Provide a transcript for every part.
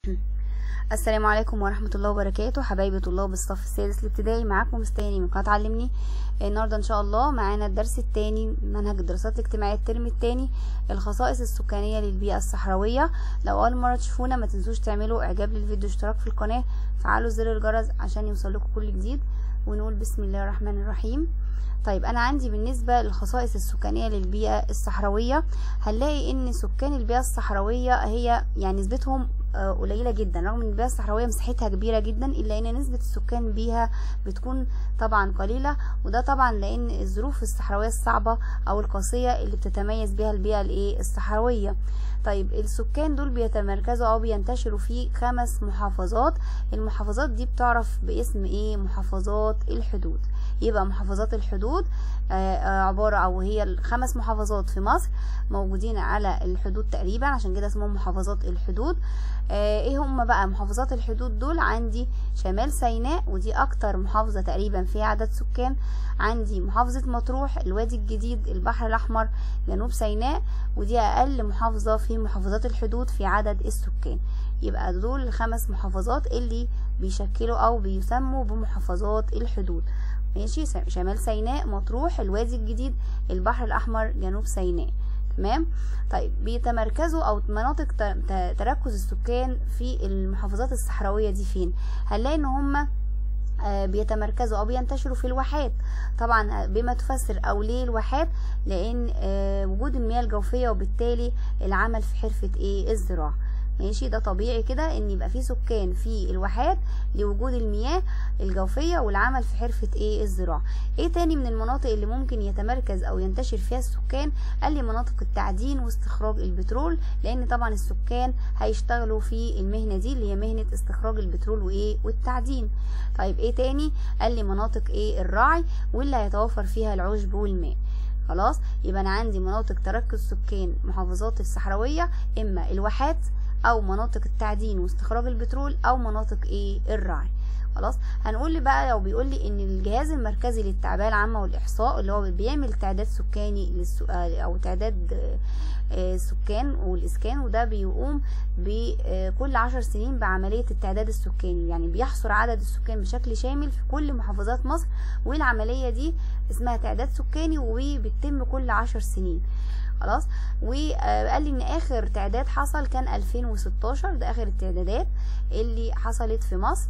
السلام عليكم ورحمة الله وبركاته حبايبي طلاب الصف السادس الابتدائي معاكم مستني من قناة علمني النهاردة ان شاء الله معانا الدرس الثاني منهج الدراسات الاجتماعية الترم الثاني الخصائص السكانية للبيئة الصحراوية لو اول مرة تشوفونا ما تنسوش تعملوا اعجاب للفيديو اشتراك في القناة فعلوا زر الجرس عشان يوصلكم كل جديد ونقول بسم الله الرحمن الرحيم طيب انا عندي بالنسبة للخصائص السكانية للبيئة الصحراوية هنلاقي ان سكان البيئة الصحراوية هي يعني نسبتهم قليلة جدا رغم ان البيئة الصحراوية مساحتها كبيرة جدا الا ان نسبة السكان بيها بتكون طبعا قليلة وده طبعا لان الظروف الصحراوية الصعبة او القاسية اللي بتتميز بها البيئة الايه الصحراوية طيب السكان دول بيتمركزوا او بينتشروا في خمس محافظات المحافظات دي بتعرف باسم ايه محافظات الحدود يبقى محافظات الحدود عبارة او هي الخمس محافظات في مصر موجودين على الحدود تقريبا عشان كده اسمهم محافظات الحدود ايه هم بقى محافظات الحدود دول عندي شمال سيناء ودي اكتر محافظة تقريبا فيها عدد سكان عندي محافظة مطروح الوادي الجديد البحر الاحمر جنوب سيناء ودي اقل محافظة في محافظات الحدود في عدد السكان يبقى دول الخمس محافظات اللي بيشكلوا او بيسموا بمحافظات الحدود ماشي شمال سيناء مطروح الوادي الجديد البحر الاحمر جنوب سيناء تمام طيب بيتمركزوا او مناطق تركز السكان في المحافظات الصحراويه دي فين هنلاقي ان هم بيتمركزوا او بينتشروا في الواحات طبعا بما تفسر او ليه الواحات لان وجود المياه الجوفيه وبالتالي العمل في حرفه ايه الزراعه ماشي ده طبيعي كده ان يبقى في سكان في الواحات لوجود المياه الجوفيه والعمل في حرفه ايه الزراعه ايه تاني من المناطق اللي ممكن يتمركز او ينتشر فيها السكان قال لي مناطق التعدين واستخراج البترول لان طبعا السكان هيشتغلوا في المهنه دي اللي هي مهنه استخراج البترول وايه والتعدين طيب ايه تاني قال لي مناطق ايه الرعي واللي هيتوفر فيها العشب والماء خلاص يبقى انا عندي مناطق تركز سكان محافظات الصحراويه اما الواحات او مناطق التعدين واستخراج البترول او مناطق ايه الرعي خلاص هنقول لي بقى لو بيقول لي ان الجهاز المركزي للتعبئه العامه والاحصاء اللي هو بيعمل تعداد سكاني للسؤال او تعداد السكان والاسكان وده بيقوم بكل عشر سنين بعمليه التعداد السكاني يعني بيحصر عدد السكان بشكل شامل في كل محافظات مصر والعمليه دي اسمها تعداد سكاني وبتتم كل عشر سنين خلاص وقال لي ان اخر تعداد حصل كان 2016 ده اخر التعدادات اللي حصلت في مصر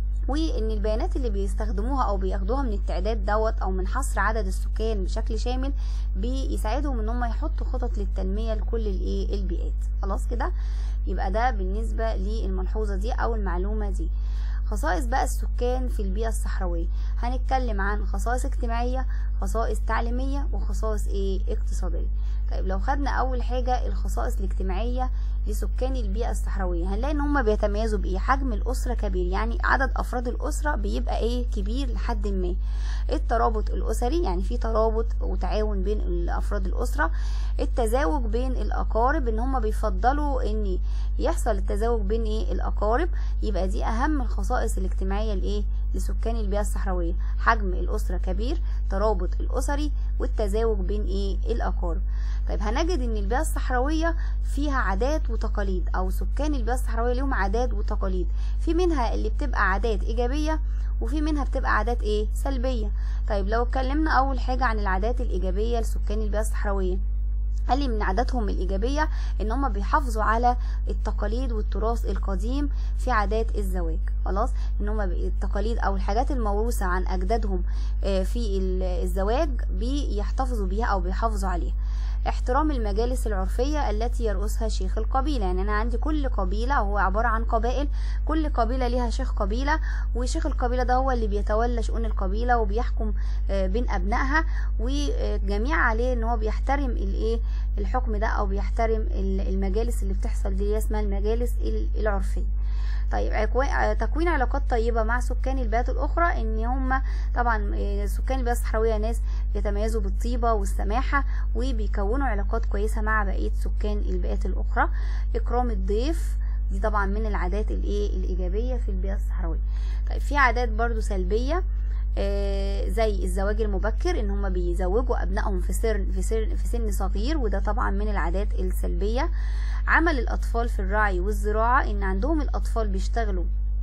وان البيانات اللي بيستخدموها او بياخدوها من التعداد دوت او من حصر عدد السكان بشكل شامل بيساعدهم ان هم يحطوا خطط للتنميه لكل الايه البيئات خلاص كده يبقى ده بالنسبه للملحوظه دي او المعلومه دي خصائص بقى السكان في البيئة الصحراوية هنتكلم عن خصائص اجتماعية خصائص تعليمية وخصائص ايه اقتصادية طيب لو خدنا اول حاجة الخصائص الاجتماعية لسكان البيئة الصحراوية هنلاقي ان هم بيتميزوا بايه حجم الاسرة كبير يعني عدد افراد الاسرة بيبقى ايه كبير لحد ما الترابط الاسري يعني في ترابط وتعاون بين افراد الاسرة التزاوج بين الاقارب ان هم بيفضلوا ان يحصل التزاوج بين ايه الاقارب يبقى دي اهم الخصائص الاجتماعية لايه لسكان البيئة الصحراوية حجم الاسرة كبير ترابط الاسري والتزاوج بين ايه الاقارب طيب هنجد ان البيئة الصحراوية فيها عادات وتقاليد او سكان البيئة الصحراوية ليهم عادات وتقاليد في منها اللي بتبقى عادات ايجابية وفي منها بتبقى عادات ايه سلبية طيب لو اتكلمنا اول حاجة عن العادات الايجابية لسكان البيئة الصحراوية قال لي من عاداتهم الإيجابية إن هم بيحافظوا على التقاليد والتراث القديم في عادات الزواج خلاص إن هم التقاليد أو الحاجات الموروثة عن أجدادهم في الزواج بيحتفظوا بيها أو بيحافظوا عليها احترام المجالس العرفية التي يرأسها شيخ القبيلة يعني أنا عندي كل قبيلة وهو عبارة عن قبائل كل قبيلة ليها شيخ قبيلة وشيخ القبيلة ده هو اللي بيتولى شؤون القبيلة وبيحكم بين أبنائها وجميع عليه إن هو بيحترم الإيه الحكم ده أو بيحترم المجالس اللي بتحصل دي اسمها المجالس العرفية طيب تكوين علاقات طيبة مع سكان البيئات الأخرى إن هم طبعا سكان البيئة الصحراوية ناس يتميزوا بالطيبة والسماحة وبيكونوا علاقات كويسة مع بقية سكان البيئات الأخرى إكرام الضيف دي طبعا من العادات الايه الايجابيه في البيئه الصحراويه طيب في عادات برضو سلبيه آه، زي الزواج المبكر ان هم بيزوجوا ابنائهم في سن في سن في سن صغير وده طبعا من العادات السلبيه عمل الاطفال في الرعي والزراعه ان عندهم الاطفال بيشتغلوا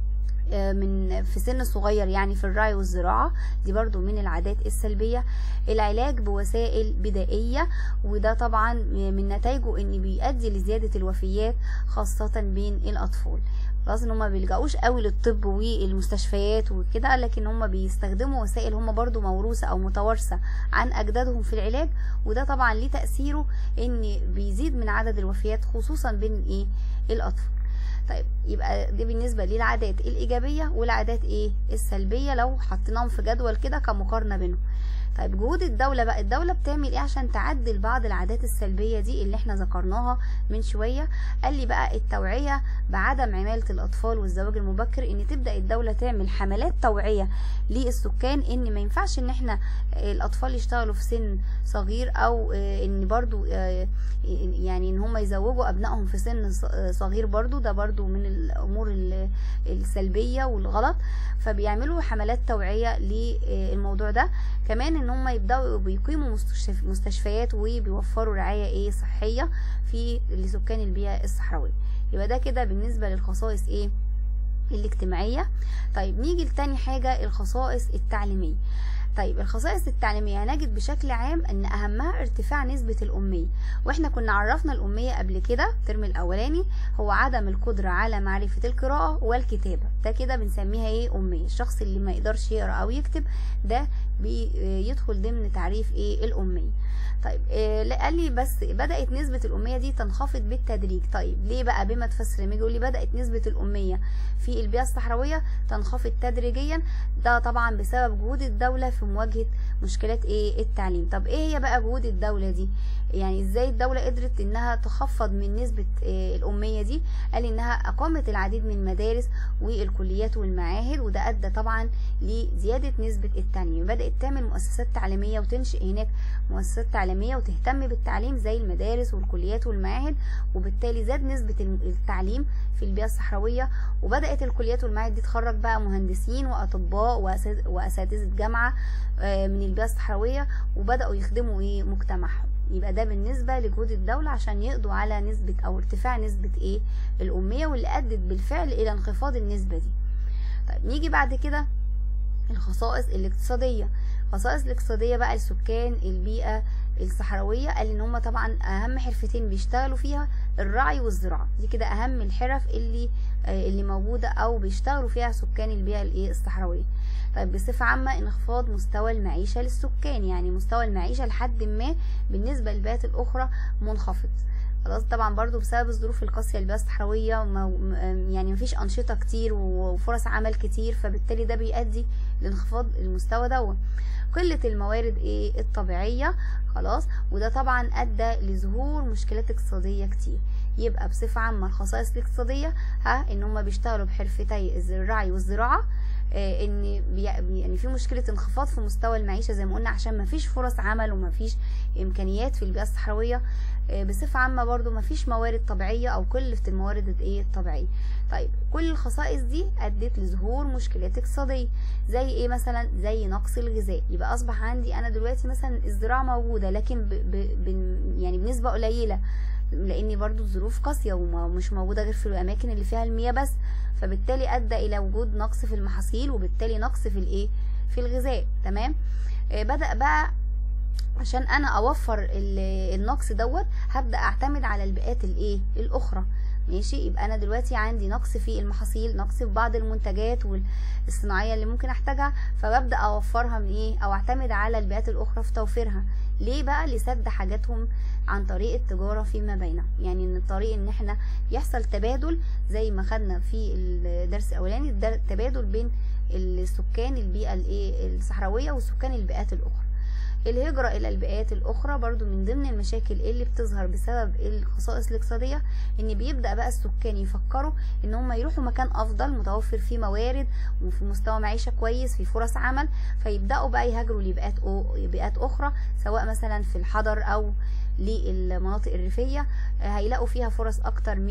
آه، من في سن صغير يعني في الرعي والزراعة دي برضو من العادات السلبية العلاج بوسائل بدائية وده طبعا من نتائجه ان بيؤدي لزيادة الوفيات خاصة بين الاطفال خلاص ان هم بيلجأوش قوي للطب والمستشفيات وكده لكن هم بيستخدموا وسائل هم برضو موروثة او متوارثة عن اجدادهم في العلاج وده طبعا ليه تأثيره ان بيزيد من عدد الوفيات خصوصا بين ايه الاطفال طيب يبقى دي بالنسبة للعادات الإيجابية والعادات إيه السلبية لو حطيناهم في جدول كده كمقارنة بينهم طيب جهود الدولة بقى الدولة بتعمل ايه عشان تعدل بعض العادات السلبية دي اللي احنا ذكرناها من شوية قال لي بقى التوعية بعدم عمالة الأطفال والزواج المبكر ان تبدأ الدولة تعمل حملات توعية للسكان ان ما ينفعش ان احنا الأطفال يشتغلوا في سن صغير او آه، ان برضو آه، يعني ان هم يزوجوا ابنائهم في سن ص- صغير برضو ده برضو من الامور ال- السلبية والغلط فبيعملوا حملات توعية للموضوع ده كمان ان هم يبداوا بيقيموا مستشف- مستشفيات وبيوفروا رعايه ايه صحيه في لسكان البيئه الصحراويه يبقى ده كده بالنسبه للخصائص ايه الاجتماعيه طيب نيجي لتاني حاجه الخصائص التعليميه طيب الخصائص التعليمية هنجد بشكل عام ان اهمها ارتفاع نسبة الامية واحنا كنا عرفنا الامية قبل كده الترم الاولاني هو عدم القدرة على معرفة القراءة والكتابة ده كده بنسميها ايه امية الشخص اللي ما يقدرش يقرأ او يكتب ده بيدخل ضمن تعريف ايه الامية طيب إيه لا، قال لي بس بدأت نسبة الأمية دي تنخفض بالتدريج طيب ليه بقى بما تفسر لما يجي يقول لي بدأت نسبة الأمية في البيئة الصحراوية تنخفض تدريجيا ده طبعا بسبب جهود الدولة في مواجهة مشكلات ايه التعليم طب ايه هي بقى جهود الدولة دي يعني ازاي الدولة قدرت انها تخفض من نسبة إيه الأمية دي قال انها اقامت العديد من المدارس والكليات والمعاهد وده ادى طبعا لزيادة نسبة التعليم بدأت تعمل مؤسسات تعليمية وتنشئ هناك مؤسسات تعليمية وتهتم بالتعليم زي المدارس والكليات والمعاهد وبالتالي زاد نسبة التعليم في البيئة الصحراوية وبدأت الكليات والمعاهد دي تخرج بقى مهندسين وأطباء وأسا- وأساتذة جامعة آه، من البيئة الصحراوية وبدأوا يخدموا ايه مجتمعهم يبقى ده بالنسبة لجهود الدولة عشان يقضوا على نسبة أو ارتفاع نسبة ايه الأمية واللي أدت بالفعل إلى انخفاض النسبة دي طيب نيجي بعد كده الخصائص الاقتصادية الخصائص الاقتصادية بقى لسكان البيئة الصحراوية قال ان هم طبعا اهم حرفتين بيشتغلوا فيها الرعي والزراعة دي كده اهم الحرف اللي آه، اللي موجودة او بيشتغلوا فيها سكان البيئة الايه الصحراوية طيب بصفة عامة انخفاض مستوى المعيشة للسكان يعني مستوى المعيشة لحد ما بالنسبة للبيئات الاخرى منخفض خلاص طبعا برضو بسبب الظروف القاسية للبيئة الصحراوية وما- م- يعني مفيش أنشطة كتير وفرص عمل كتير فبالتالي ده بيؤدي لانخفاض المستوى دوت قلة الموارد ايه الطبيعية خلاص وده طبعا أدى لظهور مشكلات اقتصادية كتير يبقى بصفة عامة الخصائص الاقتصادية ها ان هم بيشتغلوا بحرفتي الرعي والزراعة آه، ان بي يعني في مشكله انخفاض في مستوى المعيشه زي ما قلنا عشان ما فيش فرص عمل وما فيش امكانيات في البيئه الصحراويه آه، بصفه عامه برضو ما فيش موارد طبيعيه او قله الموارد الايه الطبيعيه طيب كل الخصائص دي ادت لظهور مشكلات اقتصاديه زي ايه مثلا زي نقص الغذاء يبقى اصبح عندي انا دلوقتي مثلا الزراعه موجوده لكن ب ب ب يعني بنسبه قليله لان برضو الظروف قاسيه ومش موجوده غير في الاماكن اللي فيها المياه بس فبالتالي ادى الى وجود نقص في المحاصيل وبالتالي نقص في الايه في الغذاء تمام آه، بدا بقى عشان انا اوفر ال- النقص دوت هبدا اعتمد على البيئات الايه الاخرى ماشي يبقى انا دلوقتي عندي نقص في المحاصيل نقص في بعض المنتجات والصناعيه اللي ممكن احتاجها فببدا اوفرها من ايه او اعتمد على البيئات الاخرى في توفيرها ليه بقى لسد حاجاتهم عن طريق التجاره فيما بينهم يعني ان الطريق ان احنا يحصل تبادل زي ما خدنا في الدرس الاولاني الدر- تبادل بين السكان البيئه الايه الصحراويه وسكان البيئات الاخرى الهجرة إلى البيئات الأخرى برضو من ضمن المشاكل اللي بتظهر بسبب الخصائص الاقتصادية إن بيبدأ بقى السكان يفكروا إن هم يروحوا مكان أفضل متوفر فيه موارد وفي مستوى معيشة كويس في فرص عمل فيبدأوا بقى يهاجروا لبيئات أو- بيئات أخرى سواء مثلا في الحضر أو للمناطق الريفية آه، هيلاقوا فيها فرص أكتر من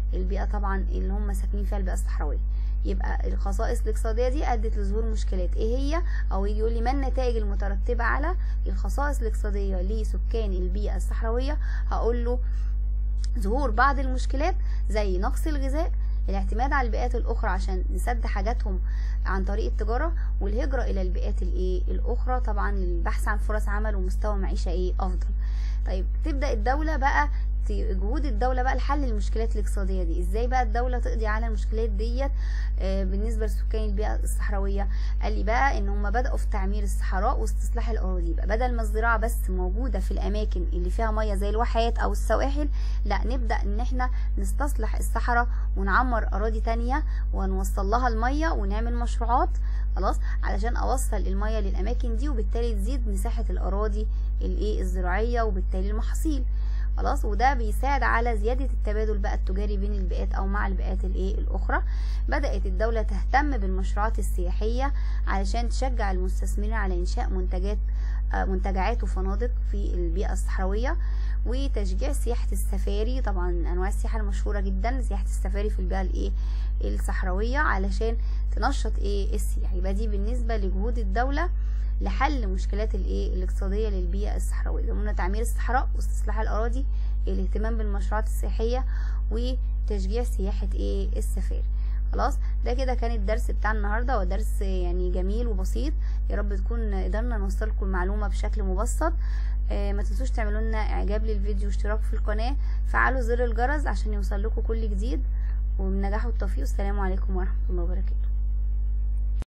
البيئة طبعا اللي هم ساكنين فيها البيئة الصحراوية يبقى الخصائص الاقتصادية دي أدت لظهور مشكلات ايه هي او يجي يقول لي ما النتائج المترتبة على الخصائص الاقتصادية لسكان البيئة الصحراوية هقول له ظهور بعض المشكلات زي نقص الغذاء الاعتماد على البيئات الاخرى عشان نسد حاجاتهم عن طريق التجارة والهجرة الى البيئات الايه الاخرى طبعا للبحث عن فرص عمل ومستوى معيشة ايه افضل طيب تبدأ الدولة بقى جهود الدولة بقى لحل المشكلات الاقتصادية دي ازاي بقى الدولة تقضي على المشكلات ديت آه بالنسبة لسكان البيئة الصحراوية قال لي بقى ان هم بدأوا في تعمير الصحراء واستصلاح الاراضي بقى بدل ما الزراعة بس موجودة في الاماكن اللي فيها مية زي الواحات او السواحل لا نبدأ ان احنا نستصلح الصحراء ونعمر اراضي تانية ونوصل لها المية ونعمل مشروعات خلاص علشان اوصل المية للاماكن دي وبالتالي تزيد مساحة الاراضي الايه الزراعية وبالتالي المحاصيل خلاص وده بيساعد على زيادة التبادل بقى التجاري بين البيئات او مع البيئات الايه الاخرى بدأت الدولة تهتم بالمشروعات السياحية علشان تشجع المستثمرين على انشاء منتجات منتجعات وفنادق في البيئة الصحراوية وتشجيع سياحة السفاري طبعا انواع السياحة المشهورة جدا سياحة السفاري في البيئة الايه الصحراوية علشان تنشط ايه السياح يبقى دي بالنسبة لجهود الدولة لحل مشكلات الايه الاقتصاديه للبيئه الصحراويه قلنا تعمير الصحراء واستصلاح الاراضي الاهتمام بالمشروعات السياحيه وتشجيع سياحه ايه السفاري خلاص ده كده كان الدرس بتاع النهارده ودرس يعني جميل وبسيط يا رب تكون قدرنا نوصل لكم المعلومه بشكل مبسط آه ما تنسوش تعملوا لنا اعجاب للفيديو واشتراك في القناه فعلوا زر الجرس عشان يوصل لكم كل جديد وبنجاح والتوفيق والسلام عليكم ورحمه الله وبركاته